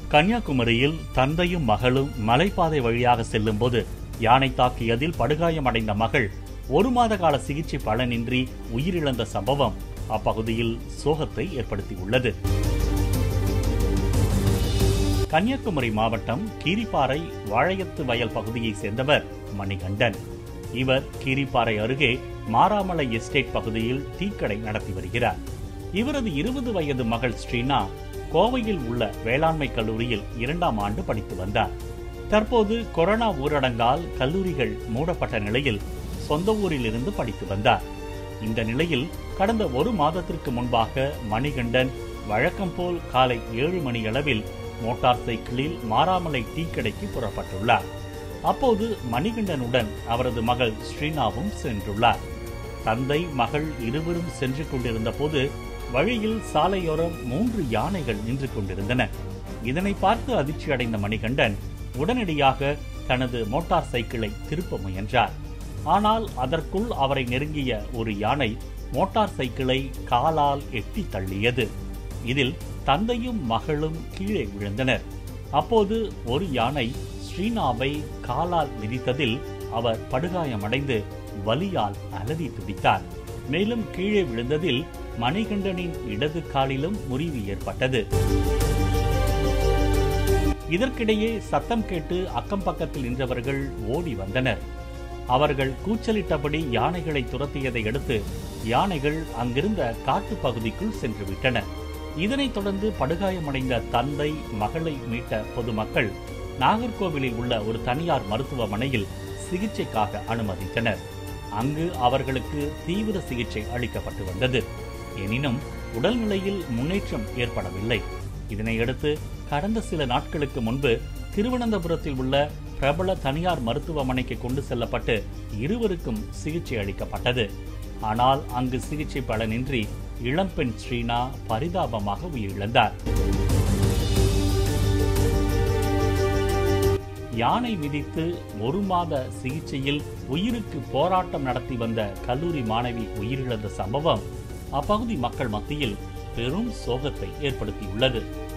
கன்னியாகுமரியில் தந்தையும் மகளும் மலைப்பாதை வழியாக செல்லும்போது யானை தாக்கியதில் படுகாயமடைந்த மகள் ஒரு மாத கால சிகிச்சை பலனின்றி உயிரிழந்த சம்பவம் அப்பகுதியில் சோகத்தை ஏற்படுத்தியுள்ளது கன்னியாகுமரி மாவட்டம் கீரிப்பாறை வாழையத்து வயல் பகுதியைச் சேர்ந்தவர் மணிகண்டன் இவர் கீரிப்பாறை அருகே மாராமலை எஸ்டேட் பகுதியில் டீக்கடை நடத்தி வருகிறார் இவரது இருபது வயது மகள் ஸ்ரீனா கோவையில் உள்ள வேளாண்மை கல்லூரியில் இரண்டாம் ஆண்டு படித்து வந்தார் தற்போது கொரோனா ஊரடங்கால் கல்லூரிகள் மூடப்பட்ட நிலையில் சொந்த ஊரில் இருந்து படித்து வந்தார் இந்த நிலையில் கடந்த ஒரு மாதத்திற்கு முன்பாக மணிகண்டன் வழக்கம் போல் காலை ஏழு மணி அளவில் மோட்டார் சைக்கிளில் மாராமலை டீ கடைக்கு புறப்பட்டுள்ளார் அப்போது மணிகண்டனுடன் அவரது மகள் ஸ்ரீனாவும் சென்றுள்ளார் தந்தை மகள் இருவரும் சென்று கொண்டிருந்த போது வழியில் சாலையோரம் மூன்று யானைகள் நின்று கொண்டிருந்தன இதனை பார்த்து அதிர்ச்சி அடைந்த மணிகண்டன் உடனடியாக தனது மோட்டார் சைக்கிளை திருப்ப முயன்றார் ஆனால் அதற்குள் அவரை நெருங்கிய ஒரு யானை மோட்டார் சைக்கிளை காலால் எட்டி தள்ளியது இதில் தந்தையும் மகளும் கீழே விழுந்தனர் அப்போது ஒரு யானை ஸ்ரீனாவை காலால் மிதித்ததில் அவர் படுகாயமடைந்து வலியால் அலறி துடித்தார் மேலும் கீழே விழுந்ததில் மணிகண்டனின் இடது காலிலும் முறிவு ஏற்பட்டது இதற்கிடையே சத்தம் கேட்டு அக்கம் பக்கத்தில் நின்றவர்கள் ஓடி வந்தனர் அவர்கள் கூச்சலிட்டபடி யானைகளை துரத்தியதை அடுத்து யானைகள் அங்கிருந்த காட்டுப் பகுதிக்குள் சென்று விட்டன இதனைத் தொடர்ந்து படுகாயமடைந்த தந்தை மகளை மீட்ட பொதுமக்கள் நாகர்கோவிலில் உள்ள ஒரு தனியார் மருத்துவமனையில் சிகிச்சைக்காக அனுமதித்தனர் அங்கு அவர்களுக்கு தீவிர சிகிச்சை அளிக்கப்பட்டு வந்தது எனினும் உடல்நிலையில் முன்னேற்றம் ஏற்படவில்லை இதனையடுத்து கடந்த சில நாட்களுக்கு முன்பு திருவனந்தபுரத்தில் உள்ள பிரபல தனியார் மருத்துவமனைக்கு கொண்டு செல்லப்பட்டு இருவருக்கும் சிகிச்சை அளிக்கப்பட்டது ஆனால் அங்கு சிகிச்சை பலனின்றி இளம்பெண் ஸ்ரீனா பரிதாபமாக உயிரிழந்தார் யானை மிதித்து ஒரு மாத சிகிச்சையில் உயிருக்கு போராட்டம் நடத்தி வந்த கல்லூரி மாணவி உயிரிழந்த சம்பவம் அப்பகுதி மக்கள் மத்தியில் பெரும் சோகத்தை ஏற்படுத்தியுள்ளது